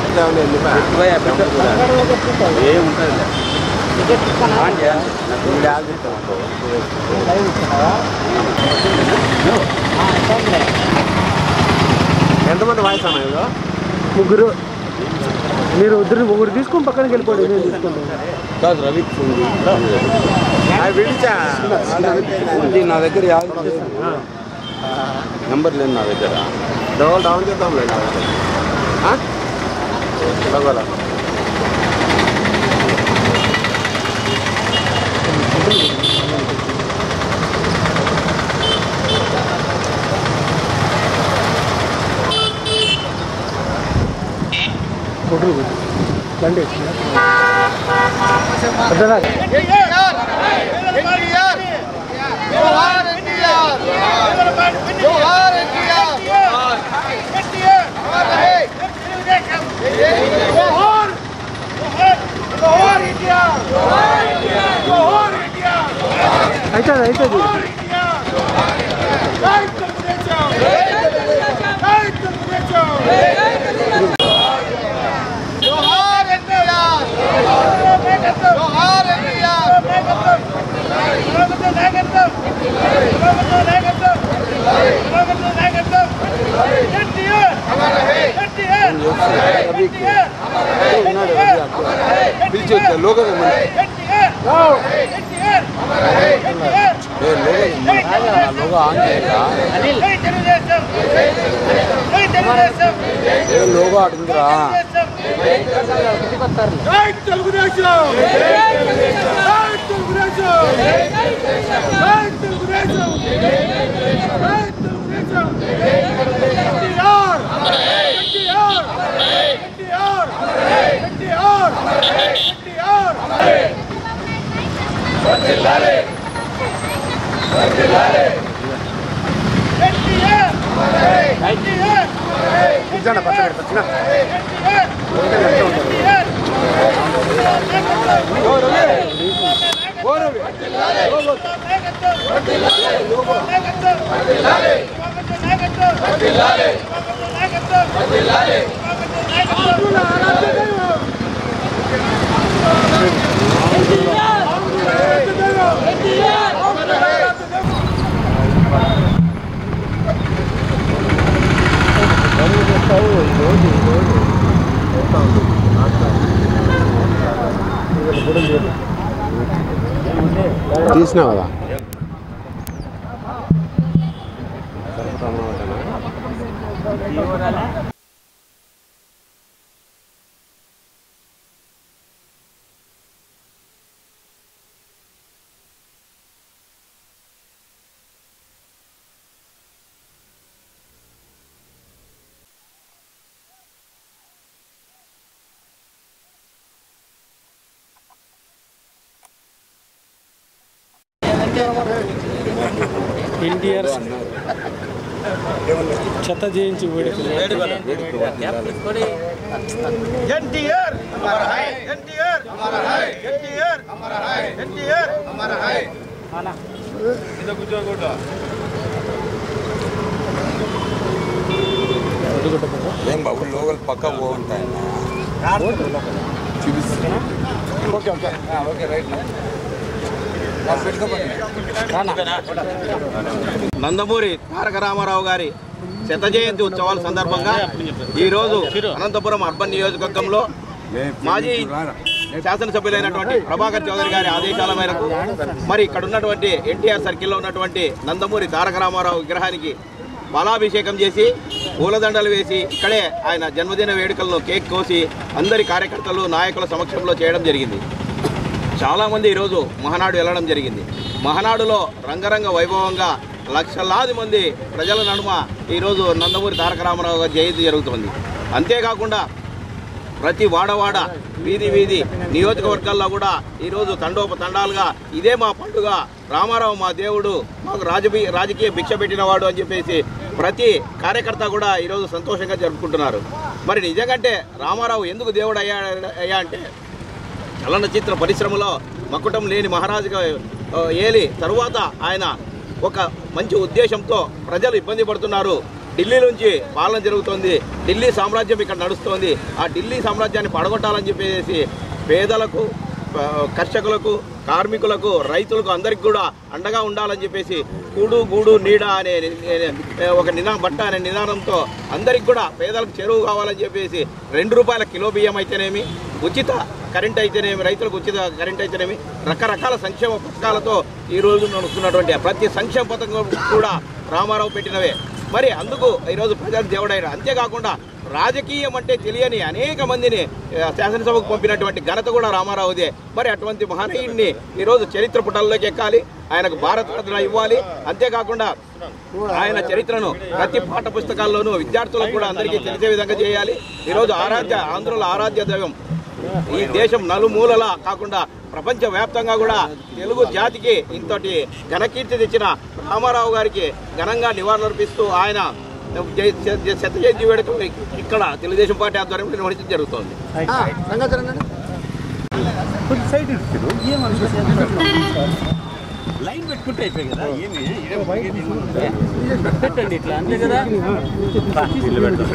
ఏముంటుంది ఎంతమంది వాయిస్ అన్నా ఇదో ముగ్గురు మీరు ఇద్దరు ఒకటి తీసుకొని పక్కనకి వెళ్ళిపోండి నేను తీసుకుంటాను కాదు రవి అది విడిచా ఇది నా దగ్గర యాభై నెంబర్ లేదు నా దగ్గర డౌన్ డౌన్ చేద్దాం లేదు ఫోటో బండి అర్థనా అవుతుంది అవుతుంది పిలిచి వచ్చా లోగో లోగో ఆన్ చేయరా ఏ లోగో ఆడుందిరా ఇచ్చాను పక్కన పెట్టొచ్చునా తీసినా కదా ఎన్టీఆర్ చెత్త చేయించి వేడుకలు ఎన్టీఆర్ ఎన్టీఆర్ ఎన్టీఆర్ ఎన్టీఆర్ ఏం బాబు లోగోలు పక్క పోగుంటాయి okay okay okay right Nandamuri Taraka Rama Rao గారి శత జయంతి ఉత్సవాల సందర్భంగా ఈరోజు అనంతపురం అర్బన్ నియోజకవర్గంలో మాజీ శాసనసభ్యులైనటువంటి ప్రభాకర్ చౌదరి గారి ఆదేశాల మేరకు మరి ఇక్కడ ఉన్నటువంటి ఎన్టీఆర్ సర్కిల్లో ఉన్నటువంటి నందమూరి తారక రామారావు విగ్రహానికి బాలాభిషేకం చేసి పూలదండలు వేసి ఇక్కడే ఆయన జన్మదిన వేడుకలను కేక్ కోసి అందరి కార్యకర్తలు నాయకుల సమక్షంలో చేయడం జరిగింది చాలామంది ఈరోజు మహానాడు వెళ్ళడం జరిగింది మహానాడులో రంగరంగ వైభవంగా లక్షలాది మంది ప్రజల నడుమ ఈరోజు నందమూరి తారక రామారావు గారి జయంతి జరుగుతుంది అంతేకాకుండా ప్రతి వాడవాడ వీధి వీధి నియోజకవర్గాల్లో కూడా ఈరోజు తండోపతండాలుగా ఇదే మా పండుగ రామారావు మా దేవుడు మాకు రాజకీయ రాజకీయ భిక్ష పెట్టినవాడు అని చెప్పేసి ప్రతి కార్యకర్త కూడా ఈరోజు సంతోషంగా జరుపుకుంటున్నారు మరి నిజంగంటే రామారావు ఎందుకు దేవుడు అయ్యా అయ్యా అంటే చలనచిత్ర పరిశ్రమలో మకుటం లేని మహారాజుగా ఆ, ఏలి తరువాత ఆయన ఒక మంచి ఉద్దేశంతో ప్రజలు ఇబ్బంది పడుతున్నారు ఢిల్లీ నుంచి పాలన జరుగుతోంది ఢిల్లీ సామ్రాజ్యం ఇక్కడ నడుస్తోంది ఆ ఢిల్లీ సామ్రాజ్యాన్ని పడగొట్టాలని చెప్పేసి పేదలకు ఆ, కర్షకులకు కార్మికులకు రైతులకు అందరికి కూడా అండగా ఉండాలని చెప్పేసి కూడు గూడు నీడ అనే ని- ఒక నినా బట్ట అనే నినాదంతో అందరికి కూడా పేదలకు చెరువు కావాలని చెప్పేసి రెండు రూపాయల కిలో బియ్యం అయితేనేమి ఉచిత కరెంట్ అయితేనేమి రైతులకు ఉచిత కరెంట్ అయితేనేమి రకరకాల సంక్షేమ పథకాలతో ఈ రోజు నడుస్తున్నటువంటి ప్రతి సంక్షేమ పథకం కూడా రామారావు పెట్టినవే మరి అందుకు ఈరోజు ప్రజలు దేవుడైన అంతేకాకుండా రాజకీయం అంటే తెలియని అనేక మందిని ఆ, శాసనసభకు పంపినటువంటి ఘనత కూడా రామారావుదే మరి అటువంటి మహనీయుడిని ఈరోజు చరిత్ర పుటల్లోకి ఎక్కాలి ఆయనకు భారతరత్న ఇవ్వాలి అంతేకాకుండా ఆయన చరిత్రను ప్రతి పాఠ పుస్తకాల్లోనూ విద్యార్థులకు కూడా అందరికీ తెలిసే విధంగా చేయాలి ఈరోజు ఆరాధ్య ఆంధ్రుల ఆరాధ్య దైవం ఈ దేశం నలుమూలలా కాకుండా ప్రపంచ వ్యాప్తంగా కూడా తెలుగు జాతికి ఇంతటి ఘనకీర్తి తెచ్చిన రామారావు గారికి ఘనంగా నివాళులర్పిస్తూ ఆయన జయ- జయ- శత జయంతి వేడుక ఇక్కడ తెలుగుదేశం పార్టీ ఆధ్వర్యంలో నిర్వహించడం జరుగుతోంది రంగాచరణ కొంచెం సైడ్ ఇస్తారు లైన్ పెట్టుకుంటే అయిపోయి కదా ఏమి పెట్టండి ఇట్లా అంతే కదా ఇల్లు పెడతాం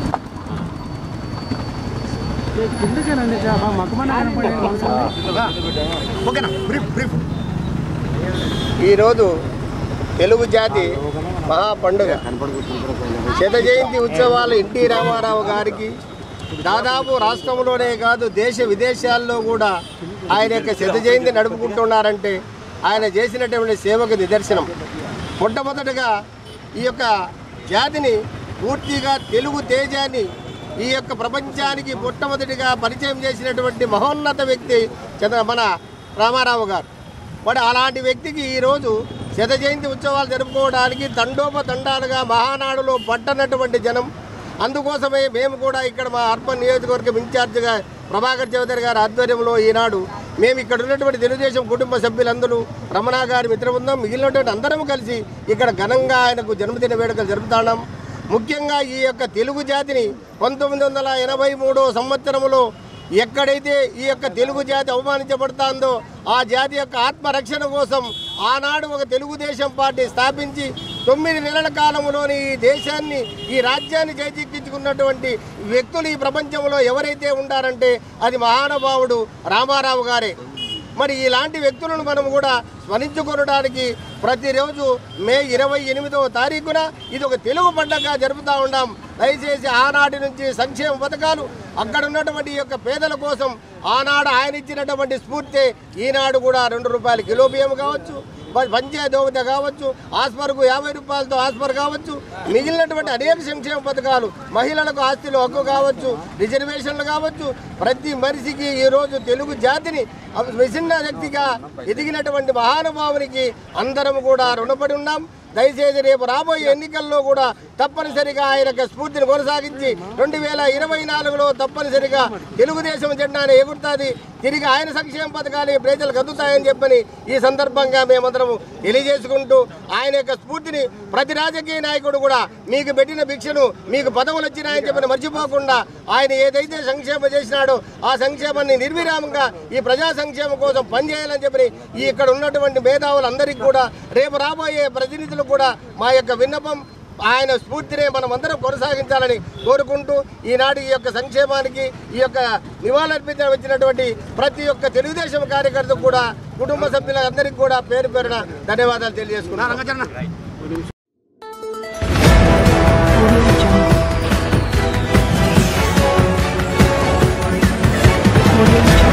కిందకేనండి మకమన్న కనపడే ఓకేనా బ్రీఫ్ బ్రీఫ్ ఈరోజు తెలుగు జాతి మహా పండుగ శత జయంతి ఉత్సవాలు ఎన్టీ రామారావు గారికి దాదాపు రాష్ట్రంలోనే కాదు దేశ విదేశాల్లో కూడా ఆయన యొక్క శత జయంతి నడుపుకుంటున్నారంటే ఆయన చేసినటువంటి సేవకు నిదర్శనం మొట్టమొదటగా ఈ యొక్క జాతిని పూర్తిగా తెలుగు తేజాన్ని ఈ యొక్క ప్రపంచానికి మొట్టమొదటిగా పరిచయం చేసినటువంటి మహోన్నత వ్యక్తి చంద్ర మన రామారావు గారు మరి అలాంటి వ్యక్తికి ఈరోజు శత జయంతి ఉత్సవాలు జరుపుకోవడానికి తండోపతండాలుగా మహానాడులో పట్టనటువంటి జనం అందుకోసమే మేము కూడా ఇక్కడ మా అర్బన్ నియోజకవర్గం ఇన్ఛార్జిగా ప్రభాకర్ చౌదరి గారి ఆధ్వర్యంలో ఈనాడు మేము ఇక్కడ ఉన్నటువంటి తెలుగుదేశం కుటుంబ సభ్యులందరూ రమణ గారి మిత్రబృందం మిగిలినటువంటి అందరం కలిసి ఇక్కడ ఘనంగా ఆయనకు జన్మదిన వేడుకలు జరుపుతున్నాం ముఖ్యంగా ఈ యొక్క తెలుగు జాతిని పంతొమ్మిది వందల ఎనభై మూడో సంవత్సరంలో ఎక్కడైతే ఈ యొక్క తెలుగు జాతి అవమానించబడుతుందో ఆ జాతి యొక్క ఆత్మరక్షణ కోసం ఆనాడు ఒక తెలుగుదేశం పార్టీ స్థాపించి తొమ్మిది నెలల కాలంలోని ఈ దేశాన్ని ఈ రాజ్యాన్ని చేజిక్కించుకున్నటువంటి వ్యక్తులు ఈ ప్రపంచంలో ఎవరైతే ఉంటారంటే అది మహానుభావుడు రామారావు గారే మరి ఇలాంటి వ్యక్తులను మనం కూడా స్మరించుకోవడానికి ప్రతిరోజు మే ఇరవై ఎనిమిదవ తారీఖున ఇది ఒక తెలుగు పండుగగా జరుపుతూ ఉన్నాం దయచేసి ఆనాటి నుంచి సంక్షేమ పథకాలు అక్కడ ఉన్నటువంటి ఈ యొక్క పేదల కోసం ఆనాడు ఆయన ఇచ్చినటువంటి స్ఫూర్తి ఈనాడు కూడా రెండు రూపాయల కిలో బియ్యం కావచ్చు ప- పంచాయతీ దోవత కావచ్చు ఆస్పర్కు యాభై రూపాయలతో ఆస్పర్ కావచ్చు మిగిలినటువంటి అనేక సంక్షేమ పథకాలు మహిళలకు ఆస్తిలో హక్కు కావచ్చు రిజర్వేషన్లు కావచ్చు ప్రతి మనిషికి ఈ రోజు తెలుగు జాతిని విభిన్న వ్యక్తిగా ఎదిగినటువంటి మహానుభావునికి అందరం కూడా రుణపడి ఉన్నాం దయచేసి రేపు రాబోయే ఎన్నికల్లో కూడా తప్పనిసరిగా ఆయన యొక్క స్ఫూర్తిని కొనసాగించి రెండు వేల ఇరవై నాలుగులో తప్పనిసరిగా తెలుగుదేశం జెండాను ఎగురుతుంది తిరిగి ఆయన సంక్షేమ పథకాలు ప్రజలకు అందుతాయని చెప్పని ఈ సందర్భంగా మేమందరం తెలియజేసుకుంటూ ఆయన యొక్క స్ఫూర్తిని ప్రతి రాజకీయ నాయకుడు కూడా మీకు పెట్టిన భిక్షను మీకు పదవులు వచ్చినాయని చెప్పని మర్చిపోకుండా ఆయన ఏదైతే సంక్షేమం చేసినాడో ఆ సంక్షేమాన్ని నిర్విరామంగా ఈ ప్రజా సంక్షేమం కోసం పనిచేయాలని చెప్పని ఈ ఇక్కడ ఉన్నటువంటి మేధావులందరికీ కూడా రేపు రాబోయే ప్రతినిధులకు కూడా మా యొక్క విన్నపం ఆయన స్ఫూర్తినే మనం అందరం కొనసాగించాలని కోరుకుంటూ ఈనాటి ఈ యొక్క సంక్షేమానికి ఈ యొక్క నివాళులర్పించడం వచ్చినటువంటి ప్రతి ఒక్క తెలుగుదేశం కార్యకర్తకు కూడా కుటుంబ సభ్యులందరికీ కూడా పేరు పేరున ధన్యవాదాలు తెలియజేసుకున్నాను Audio Jungle.